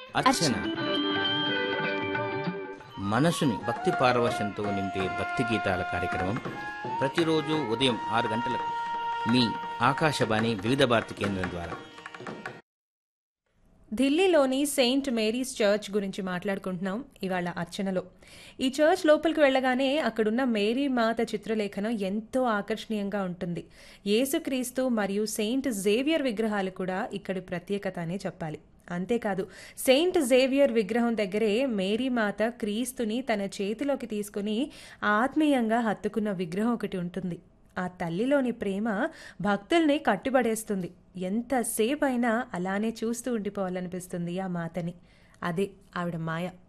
అర్చన మనసుని భక్తి పారవశంతో నింపే భక్తి గీతాల కార్యక్రమం ప్రతిరోజు ఉదయం ఆరు గంటలకు మీ ఆకాశవాణి వివిధ భారతి కేంద్రం ద్వారా ఢిల్లీలోని సెయింట్ మేరీస్ చర్చ్ గురించి మాట్లాడుకుంటున్నాం ఇవాళ అర్చనలో ఈ చర్చ్ లోపలికి వెళ్ళగానే అక్కడున్న మేరీ మాత చిత్రలేఖనం ఎంతో ఆకర్షణీయంగా ఉంటుంది యేసుక్రీస్తు మరియు సెయింట్ జేవియర్ విగ్రహాలు కూడా ఇక్కడి ప్రత్యేకత అనే చెప్పాలి అంతేకాదు సెయింట్ జేవియర్ విగ్రహం దగ్గరే మేరీ మాత క్రీస్తుని తన చేతిలోకి తీసుకుని ఆత్మీయంగా హత్తుకున్న విగ్రహం ఒకటి ఉంటుంది ఆ తల్లిలోని ప్రేమ భక్తుల్ని కట్టిబడేస్తుంది ఎంతసేపు అయినా అలానే చూస్తూ ఉండిపోవాలనిపిస్తుంది ఆ మాతని అదే ఆవిడ మాయ